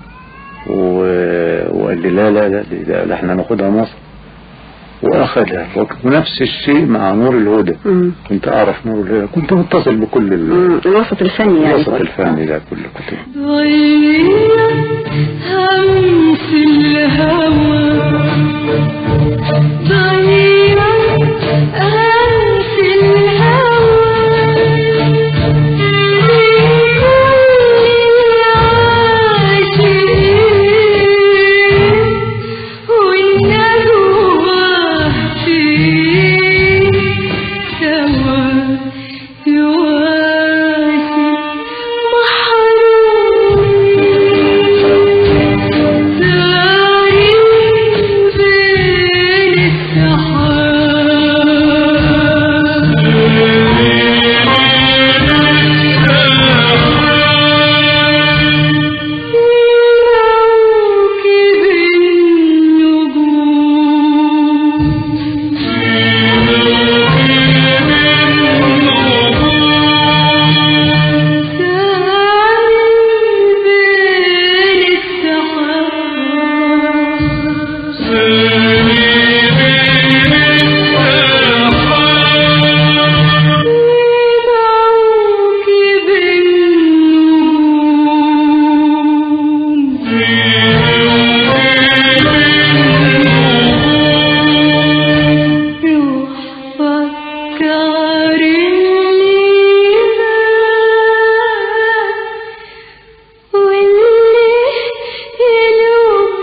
و- وقال لي لا لا لا دي- ده ده احنا ناخدها مصر واخدها ونفس الشيء مع نور الهدى مم. كنت اعرف نور الهدى كنت متصل بكل ال- مم. الوسط الفني يعني الوسط الفني ده كله كنت ضيع همس الهوى ضيع همس الهوى لكل والنجوى فيه سوا يواسي محروم ساري بين السحاب موكب النجوم ساري بين السحاب موكب النجوم روح فكر اللي فات واللي يلوم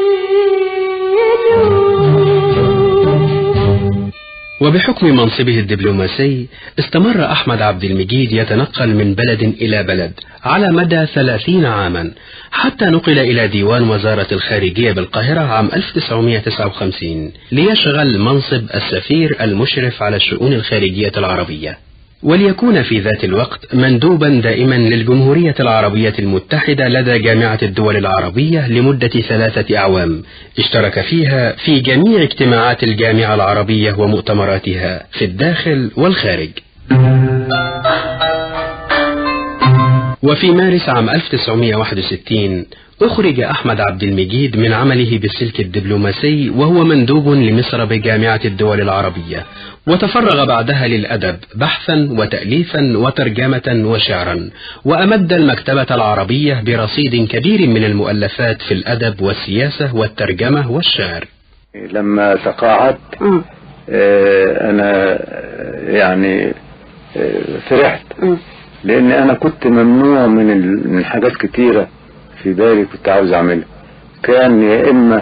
يلوم وبحكم منصبه الدبلوماسي استمر أحمد عبد المجيد يتنقل من بلد إلى بلد على مدى ثلاثين عاما حتى نقل إلى ديوان وزارة الخارجية بالقاهرة عام 1959 ليشغل منصب السفير المشرف على الشؤون الخارجية العربية وليكون في ذات الوقت مندوبا دائما للجمهورية العربية المتحدة لدى جامعة الدول العربية لمدة ثلاثة أعوام اشترك فيها في جميع اجتماعات الجامعة العربية ومؤتمراتها في الداخل والخارج وفي مارس عام 1961 أخرج أحمد عبد المجيد من عمله بالسلك الدبلوماسي وهو مندوب لمصر بجامعة الدول العربية وتفرغ بعدها للأدب بحثا وتأليفا وترجمة وشعرا وأمد المكتبة العربية برصيد كبير من المؤلفات في الأدب والسياسة والترجمة والشعر لما تقاعدت مم. آه، انا آه، يعني آه، فرحت مم. لان انا كنت ممنوع من ال- من حاجات كتيرة في بالي كنت عاوز اعملها كان يا اما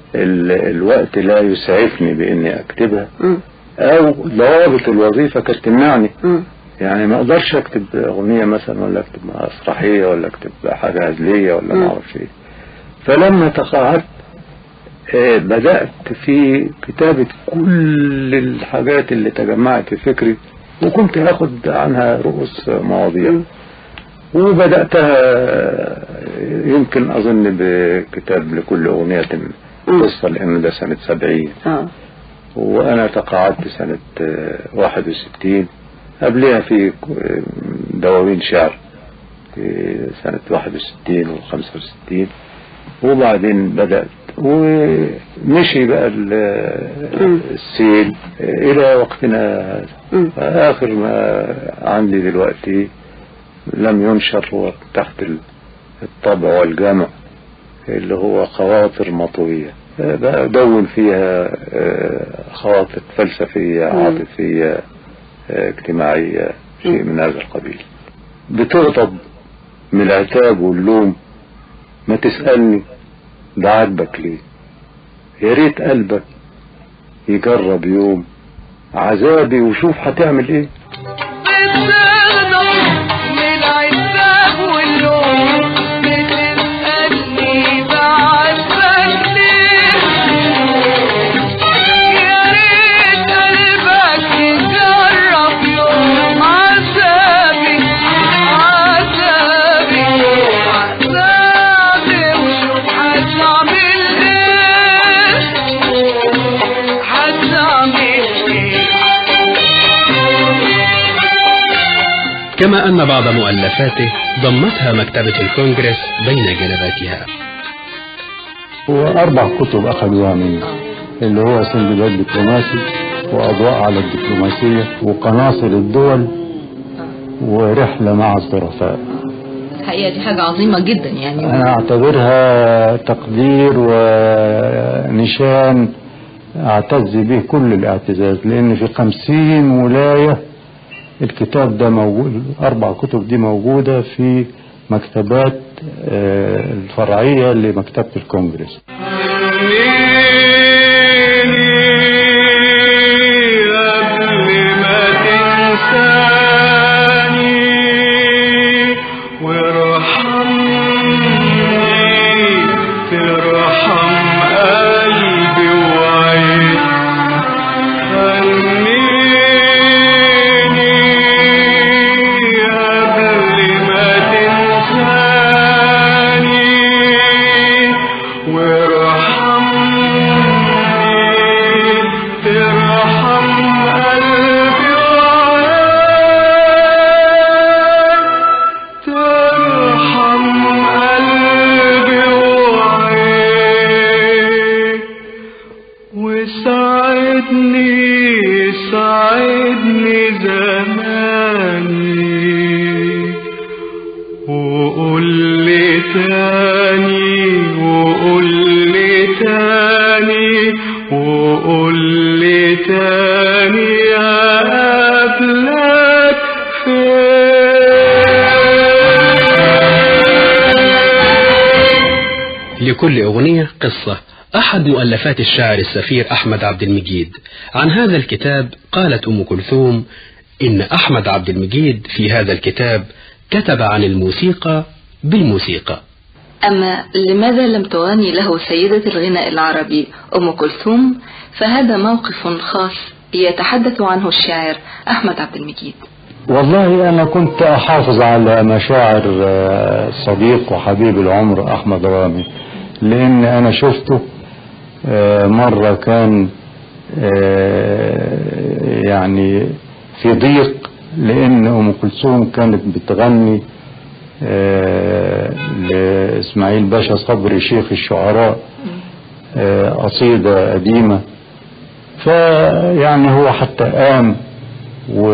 ال- الوقت لا يسعفني باني اكتبها مم. او ضوابط الوظيفة كانت تمنعني مم. يعني ما اقدرش اكتب اغنية مثلا ولا اكتب مسرحية ولا اكتب حاجة هزلية ولا مم. ما اعرفش ايه فلما تقاعدت آه، بدأت في كتابة كل الحاجات اللي تجمعت في فكري وكنت اخد عنها رؤوس مواضيع مم. وبدأتها آه، يمكن أظن بكتاب لكل أغنية مم. قصة لأن ده سنة سبعين اه وأنا تقاعدت سنة آه، واحد وستين قبلها في آه، دواوين شعر في سنة واحد وستين وخمسة وستين وبعدين بدأت ومشي بقى ال- مم. السيل إلى وقتنا هذا مم. آخر ما عندي دلوقتي لم ينشر هو تحت ال- الطبع والجمع اللي هو خواطر مطوية آه، بدون فيها آه، خواطر فلسفية مم. عاطفية آه، اجتماعية شيء من هذا القبيل بتغضب من العتاب واللوم ما تسألني ده عاجبك ليه يا ريت قلبك يجرب يوم عذابي وشوف هتعمل ايه بتغضب من العتاب واللوم بتسألني بعاتبك ليه يا ريت قلبك يجرب يوم عذابي عذابي عذابي وشوف هتعمل ايه هتعمل ايه كما أن بعض مؤلفاته ضمتها مكتبة الكونجرس بين جنباتها وأربع كتب أخذوها مني اللي هو سندباد دبلوماسي وأضواء على الدبلوماسية وقناصل الدول ورحلة مع الظرفاء الحقيقة دي حاجة عظيمة جدا يعني أنا أعتبرها تقدير ونشان أعتز به كل الاعتزاز لأن في خمسين ولاية الكتاب ده موجود الأربع كتب دي موجودة في مكتبات آه، الفرعية لمكتبة الكونجرس وساعدني ساعدني زماني وقول لي تاني وقول لي تاني وقول لي تاني قبلك فين لكل أغنية قصة أحد مؤلفات الشاعر السفير أحمد عبد المجيد عن هذا الكتاب قالت أم كلثوم إن أحمد عبد المجيد في هذا الكتاب كتب عن الموسيقى بالموسيقى أما لماذا لم تغني له سيدة الغناء العربي أم كلثوم فهذا موقف خاص يتحدث عنه الشاعر أحمد عبد المجيد والله أنا كنت أحافظ على مشاعر آه، صديق وحبيب العمر أحمد رامي لأن أنا شفته آه، مرة كان آه، يعني في ضيق لأن أم كلثوم كانت بتغني آه، لإسماعيل باشا صبري شيخ الشعراء آه، قصيدة قديمة فيعني هو حتى قام و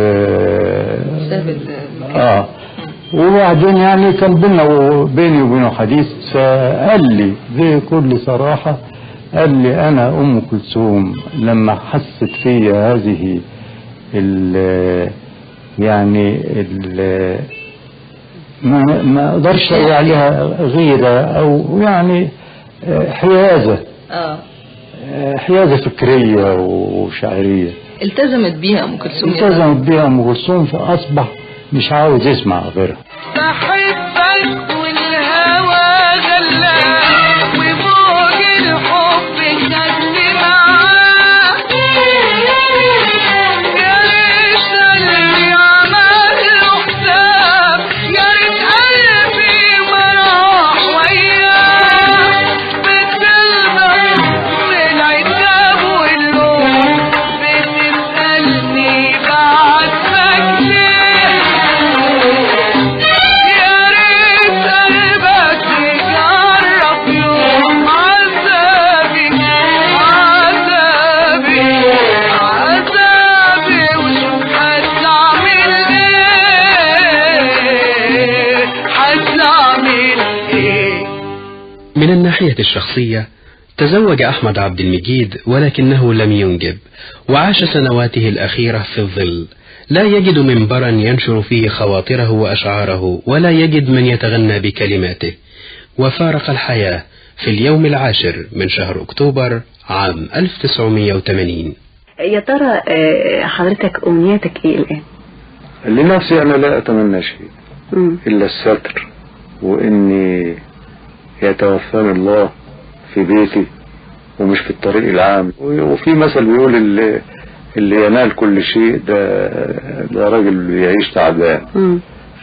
اه وبعدين يعني كان بينا وبيني وبينه حديث فقال لي بكل صراحة قال لي أنا أم كلثوم لما حست فيا هذه ال يعني ال ما ما اقدرش اقول عليها غيرة او يعني آه، حيازة آه آه، حيازة فكرية وشعرية التزمت بيها أم كلثوم يا ترى؟ التزمت بها أم كلثوم فأصبح مش عاوز يسمع غيرها بحبك والهوى غلاك وفوق الحب خدني معاك يا ريت قلبي عمل له حساب يا ريت قلبي ما راح وياك بتلبس من العتاب واللوم بتسألني بعاتبك ليه يا ريت قلبك يجرب يوم عذابي عذابي عذابي وشوف هتعمل ايه هتعمل ايه من الناحية الشخصية تزوج أحمد عبد المجيد ولكنه لم ينجب وعاش سنواته الأخيرة في الظل لا يجد منبرا ينشر فيه خواطره وأشعاره ولا يجد من يتغنى بكلماته وفارق الحياة في اليوم العاشر من شهر أكتوبر عام 1980 يا ترى آه، حضرتك أمنياتك إيه الآن؟ لنفسي أنا لا أتمنى شيء مم. إلا الستر وإني يتوفاني الله في بيتي ومش في الطريق العام وفي مثل بيقول اللي, اللي ينال كل شيء ده ده راجل بيعيش تعبان مم.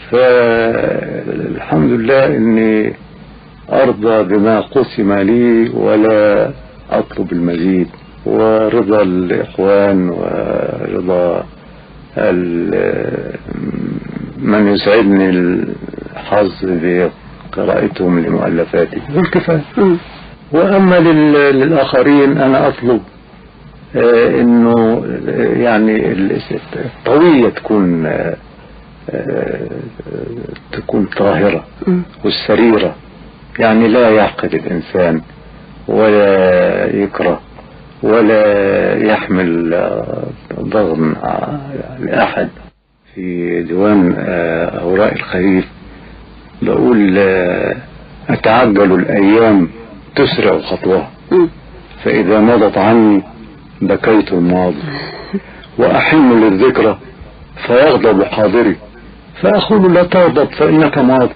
فالحمد لله اني ارضى بما قسم لي ولا اطلب المزيد ورضا الاخوان ورضا ال- من يسعدني الحظ بقراءتهم لمؤلفاتي بالكفايه مم. واما لل- للاخرين انا اطلب آه، انه آه، يعني ال- الطوية تكون آه، آه، تكون طاهرة مم. والسريرة يعني لا يعقد الإنسان ولا يكره ولا يحمل آه، ضغن آه، لأحد في ديوان آه، أوراق الخريف بقول آه، أتعجل الأيام تسرع خطوها مم. فإذا مضت عني بكيت الماضي وأحن للذكرى فيغضب حاضري فأقول لا تغضب فإنك ماضي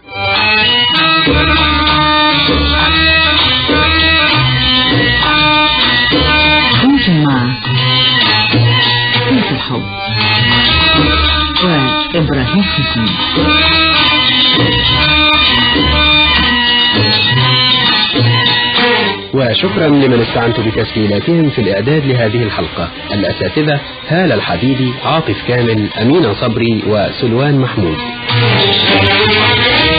كنتم مع سيف الحب وإبراهيم حسين وشكرا لمن استعنت بتسجيلاتهم في الإعداد لهذه الحلقة الأساتذة هالة الحديدي عاطف كامل أمينة صبري وسلوان محمود